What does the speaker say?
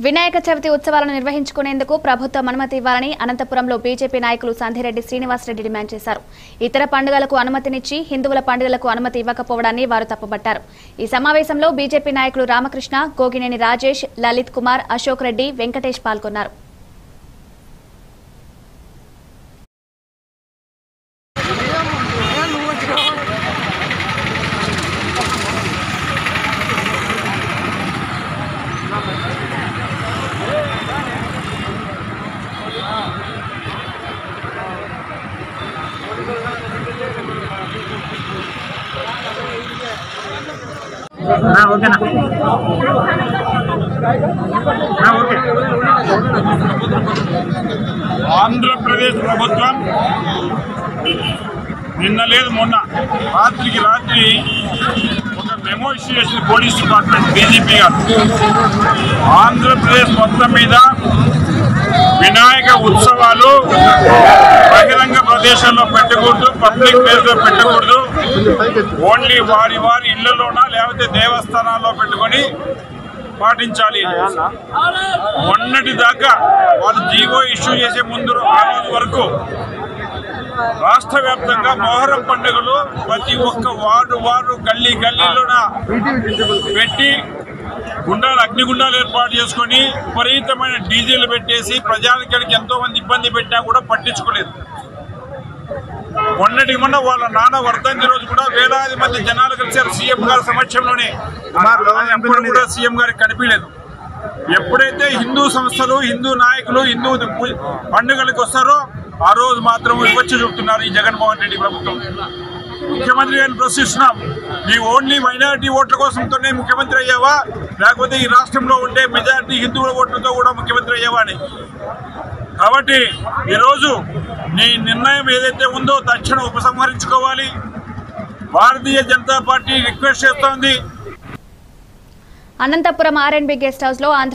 వినాయక చవితి ఉత్సవాలను నిర్వహించుకునేందుకు ప్రభుత్వం అనుమతి ఇవ్వాలని అనంతపురంలో బీజేపీ నాయకులు సంధిరెడ్డి శ్రీనివాసరెడ్డి డిమాండ్ చేశారు ఇతర పండుగలకు అనుమతినిచ్చి హిందువుల పండుగలకు అనుమతి ఇవ్వకపోవడాన్ని వారు తప్పుపట్టారు ఈ సమావేశంలో బీజేపీ నాయకులు రామకృష్ణ గోగినేని రాజేష్ లలిత్ కుమార్ అశోక్ రెడ్డి వెంకటేష్ పాల్గొన్నారు ఆ, ఓకేనా ఆ, ఓకే ఆంధ్రప్రదేశ్ ప్రభుత్వం నిన్న లేదు మొన్న రాత్రికి రాత్రి ఒక మెమో ఇష్యూ చేసింది పోలీస్ డిపార్ట్మెంట్ డీజీపీ గారు ఆంధ్రప్రదేశ్ మొత్తం మీద వినాయక ఉత్సవాలు బహిరంగ ప్రదేశాల్లో పెట్టకూడదు పబ్లిక్ ప్లేస్ లో పెట్టకూడదు ఓన్లీ వారి వారి ఇళ్లలోనా లేకపోతే దేవస్థానాల్లో పెట్టుకొని పాటించాలి మొన్నటి దాకా వాళ్ళు జీవో ఇష్యూ చేసే ముందు ఆ రోజు వరకు రాష్ట్ర వ్యాప్తంగా మొహరం పండుగలు ప్రతి ఒక్క వార్డు వార్డు గల్లీ గల్లీలోన పెట్టి గుండాలు అగ్నిగుండాలు ఏర్పాటు చేసుకొని విపరీతమైన డీజిల్ పెట్టేసి ప్రజానికానికి ఎంతో మంది ఇబ్బంది పెట్టినా కూడా పట్టించుకోలేదు మొన్నటి మొన్న వాళ్ళ నాన్న వర్ధంతి రోజు కూడా వేలాది మంది జనాలు కలిసారు సీఎం గారి సమక్షంలోనే ఎప్పుడు కూడా సీఎం గారికి కనిపించలేదు ఎప్పుడైతే హిందూ సంస్థలు హిందూ నాయకులు హిందూ పు- పండుగలకు వస్తారో ఆ రోజు మాత్రం వివక్ష చూపుతున్నారు ఈ జగన్మోహన్ రెడ్డి ప్రభుత్వం ముఖ్యమంత్రి గారిని ప్రశ్నిస్తున్నాం నీ ఓన్లీ మైనారిటీ ఓట్ల కోసంతోనే ముఖ్యమంత్రి అయ్యావా లేకపోతే ఈ రాష్ట్రంలో ఉండే మెజారిటీ హిందువుల ఓట్లతో కూడా ముఖ్యమంత్రి అయ్యావా అని కాబట్టి ఈరోజు నీ నిర్ణయం ఏదైతే ఉందో తక్షణం ఉపసంహరించుకోవాలి భారతీయ జనతా పార్టీ రిక్వెస్ట్ చేస్తోంది అనంతపురం ఆర్ఎండ్బి గెస్ట్ హౌస్ లో ఆంధ్ర